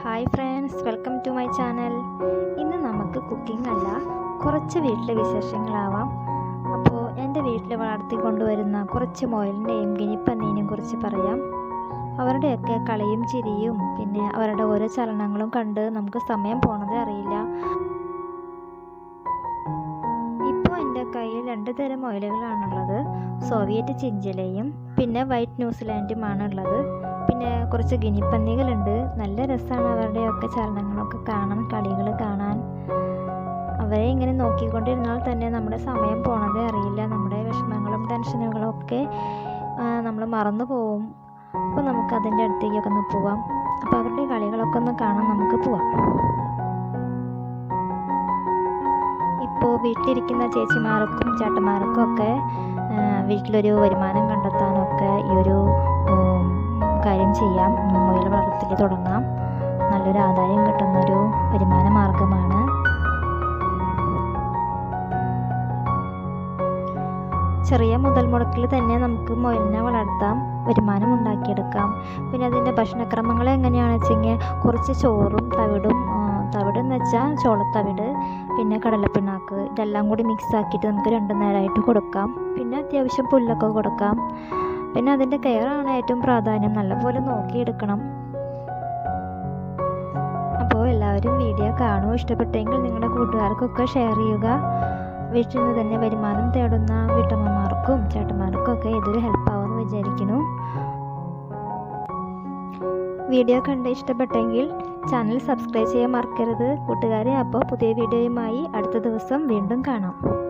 hi friends welcome to my channel ഇന്ന് നമുക്ക് cooking അല്ല കുറച്ച് വീട്ടിലെ വിശേഷങ്ങളാവാം അപ്പോൾ എൻ്റെ വീട്ടിൽ വളർത്തിക്കൊണ്ടുവരുന്ന കുറച്ച് മുയലിൻ്റെയും ഗിനിപ്പന്നീനെയും കുറിച്ച് പറയാം അവരുടെയൊക്കെ കളിയും ചിരിയും പിന്നെ അവരുടെ ഓരോ ചലനങ്ങളും കണ്ട് നമുക്ക് സമയം പോണതേ അറിയില്ല ഇപ്പോൾ എൻ്റെ കയ്യിൽ രണ്ട് തരം മുയലുകളാണുള്ളത് സോവിയറ്റ് ചിഞ്ചിലയും പിന്നെ വൈറ്റ് ന്യൂസിലാൻഡുമാണ് ഉള്ളത് പിന്നെ കുറച്ച് ഗിനിപ്പന്നികളുണ്ട് നല്ല രസമാണ് അവരുടെയൊക്കെ ചലനങ്ങളൊക്കെ കാണാൻ കളികൾ കാണാൻ അവരെ ഇങ്ങനെ നോക്കിക്കൊണ്ടിരുന്നാൽ തന്നെ നമ്മുടെ സമയം പോണതേ അറിയില്ല നമ്മുടെ വിഷമങ്ങളും ടെൻഷനുകളും ഒക്കെ നമ്മൾ മറന്നു പോവും അപ്പോൾ നമുക്ക് അതിൻ്റെ അടുത്തേക്കൊക്കെ ഒന്ന് പോവാം അപ്പോൾ അവരുടെ കളികളൊക്കെ ഒന്ന് കാണാൻ നമുക്ക് പോവാം ഇപ്പോൾ വീട്ടിലിരിക്കുന്ന ചേച്ചിമാർക്കും ചേട്ടന്മാർക്കും ഒക്കെ വീട്ടിലൊരു വരുമാനം കണ്ടെത്താനൊക്കെ ഈ ഒരു ഉം, കാര്യം ചെയ്യാം മുയൽ വളർത്തൽ തുടങ്ങാം നല്ലൊരു ആദായം കിട്ടുന്നൊരു വരുമാന മാർഗമാണ് ചെറിയ മുതൽ മുടക്കിൽ തന്നെ നമുക്ക് മുയലിനെ വളർത്താം വരുമാനം ഉണ്ടാക്കിയെടുക്കാം പിന്നെ അതിൻ്റെ ഭക്ഷണക്രമങ്ങൾ എങ്ങനെയാണെന്ന് വെച്ചെങ്കിൽ കുറച്ച് ചോറും തവിടും ആ, തവിട് എന്ന് വെച്ചാൽ ചോളത്തവിട് പിന്നെ കടലപ്പിണ്ണാക്ക് ഇതെല്ലാം കൂടി മിക്സ് ആക്കിയിട്ട് നമുക്ക് രണ്ട് നേരമായിട്ട് കൊടുക്കാം പിന്നെ അത്യാവശ്യം പുല്ലൊക്കെ കൊടുക്കാം പിന്നെ അതിൻ്റെ കെയറാണ് ഏറ്റവും പ്രാധാന്യം നല്ലപോലെ നോക്കിയെടുക്കണം അപ്പോൾ എല്ലാവരും വീഡിയോ കാണുമോ ഇഷ്ടപ്പെട്ടെങ്കിൽ നിങ്ങളുടെ കൂട്ടുകാർക്കൊക്കെ ഷെയർ ചെയ്യുക വീട്ടിൽ നിന്ന് തന്നെ വരുമാനം തേടുന്ന വീട്ടമ്മമാർക്കും ചേട്ടന്മാർക്കും ഒക്കെ ഇതൊരു ഹെൽപ്പാവുമെന്ന് വിചാരിക്കുന്നു വീഡിയോ കണ്ട് ഇഷ്ടപ്പെട്ടെങ്കിൽ ചാനൽ സബ്സ്ക്രൈബ് ചെയ്യാൻ മറക്കരുത് കൂട്ടുകാരെ അപ്പോൾ പുതിയ വീഡിയോയുമായി അടുത്ത ദിവസം വീണ്ടും കാണാം